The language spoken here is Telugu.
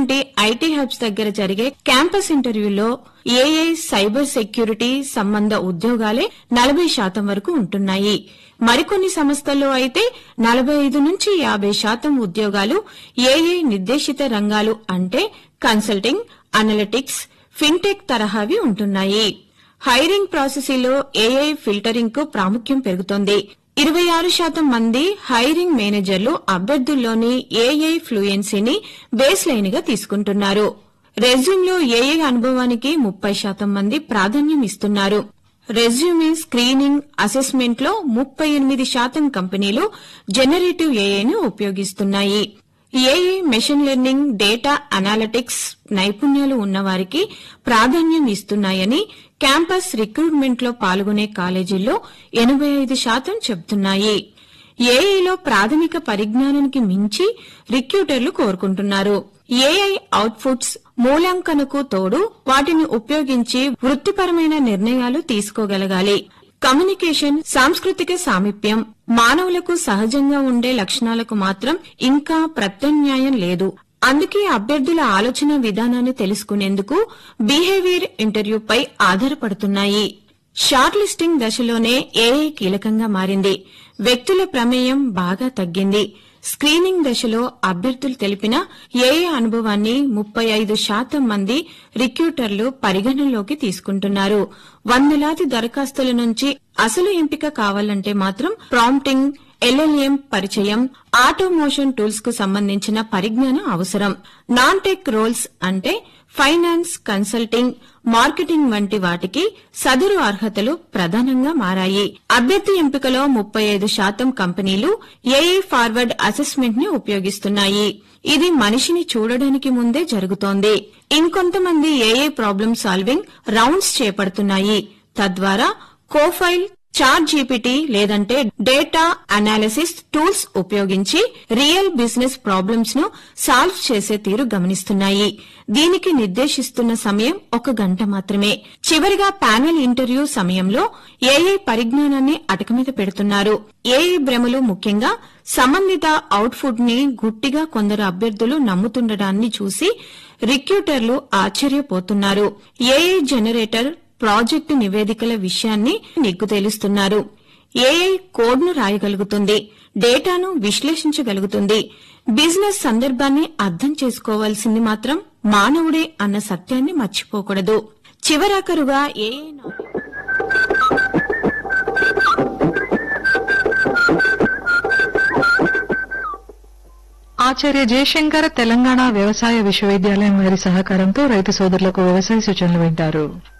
వంటి ఐటీ హబ్స్ దగ్గర జరిగే క్యాంపస్ ఇంటర్వ్యూలో ఏఐ సైబర్ సెక్యూరిటీ సంబంధ ఉద్యోగాలే నలభై శాతం వరకు ఉంటున్నాయి మరికొన్ని సంస్థల్లో అయితే నలభై ఐదు నుంచి యాబై శాతం ఉద్యోగాలు ఏఐ నిర్దేశిత రంగాలు అంటే కన్సల్టింగ్ అనలిటిక్స్ ఫిన్టెక్ తరహావి ఉంటున్నాయి హైరింగ్ ప్రాసెసీలో ఏఐ ఫిల్టరింగ్ కు ప్రాముఖ్యం పెరుగుతోంది ఇరవై ఆరు శాతం మంది హైరింగ్ మేనేజర్లు అభ్యర్థుల్లోని ఏఐ ఫ్లూయెన్సీని బేస్ లైన్ గా తీసుకుంటున్నారు రెజ్యూమ్లో ఏఐ అనుభవానికి ముప్పై శాతం మంది ప్రాధాన్యం ఇస్తున్నారు రెజ్యూమే స్క్రీనింగ్ అసెస్మెంట్ లో ముప్పై ఎనిమిది శాతం కంపెనీలు జనరేటివ్ ఏఐను ఉపయోగిస్తున్నాయి AI machine learning data analytics నైపుణ్యాలు ఉన్నవారికి ప్రాధాన్యం ఇస్తున్నాయని క్యాంపస్ రిక్రూట్మెంట్ లో పాల్గొనే కాలేజీల్లో ఎనబై ఐదు శాతం చెబుతున్నాయి ఏఐలో ప్రాథమిక పరిజ్ఞానానికి మించి రిక్రూటర్లు కోరుకుంటున్నారు ఏఐ అవుట్పుట్స్ మూల్యాంకనకు తోడు వాటిని ఉపయోగించి వృత్తిపరమైన నిర్ణయాలు తీసుకోగలగాలి కమ్యూనికేషన్ సాంస్కృతిక సామీప్యం మానవులకు సహజంగా ఉండే లక్షణాలకు మాత్రం ఇంకా ప్రత్యామ్నాయం లేదు అందుకే అభ్యర్థుల ఆలోచన విధానాన్ని తెలుసుకునేందుకు బిహేవియర్ ఇంటర్వ్యూపై ఆధారపడుతున్నాయి షార్ట్ లిస్టింగ్ దశలోనే ఏఐ కీలకంగా మారింది వ్యక్తుల ప్రమేయం బాగా తగ్గింది స్క్రీనింగ్ దశలో అభ్యర్థులు తెలిపిన ఏఐ అనుభవాన్ని ముప్పై ఐదు శాతం మంది రిక్రూటర్లు పరిగణనలోకి తీసుకుంటున్నారు వందలాది దరఖాస్తుల నుంచి అసలు ఎంపిక కావాలంటే మాత్రం ప్రాంప్టింగ్ ఎల్ఎల్ఎం పరిచయం ఆటోమోషన్ టూల్స్ కు సంబంధించిన పరిజ్ఞానం అవసరం నాన్ టెక్ రోల్స్ అంటే ఫైనాన్స్ కన్సల్టింగ్ మార్కెటింగ్ వంటి వాటికి సదరు అర్హతలు ప్రధానంగా మారాయి అభ్యర్థి ఎంపికలో ముప్పై ఐదు శాతం కంపెనీలు ఏఐ ఫార్వర్డ్ అసెస్మెంట్ ని ఉపయోగిస్తున్నాయి ఇది మనిషిని చూడడానికి ముందే జరుగుతోంది ఇంకొంతమంది ఏఐ ప్రాబ్లం సాల్వింగ్ రౌండ్స్ చేపడుతున్నాయి తద్వారా కోఫైల్ చాట్ జీపీటీ లేదంటే డేటా అనాలిసిస్ టూల్స్ ఉపయోగించి రియల్ బిజినెస్ ప్రాబ్లమ్స్ ను సాల్వ్ చేసే తీరు గమనిస్తున్నాయి దీనికి నిర్దేశిస్తున్న సమయం ఒక గంట మాత్రమే చివరిగా ప్యానెల్ ఇంటర్వ్యూ సమయంలో ఏఐ పరిజ్ఞానాన్ని అటక మీద పెడుతున్నారు ఏఐ భ్రమలు ముఖ్యంగా సంబంధిత అవుట్పుట్ ని గుట్టిగా కొందరు అభ్యర్థులు నమ్ముతుండడాన్ని చూసి రిక్రూటర్లు ఆశ్చర్యపోతున్నారు ఏఐ జనరేటర్ ప్రాజెక్టు నివేదికల విషయాన్ని నిగ్గు తేలుస్తున్నారు ఏఐ కోడ్ను రాయగలుగుతుంది డేటాను విశ్లేషించగలుగుతుంది బిజినెస్ సందర్భాన్ని అర్థం చేసుకోవాల్సింది మాత్రం మానవుడే అన్న సత్యాన్ని మర్చిపోకూడదు చివరాఖరుగా ఏఐ నా- ఆచార్య జయశంకర్ తెలంగాణ వ్యవసాయ విశ్వవిద్యాలయం వారి సహకారంతో రైతు సోదరులకు వ్యవసాయ సూచనలు వింటారు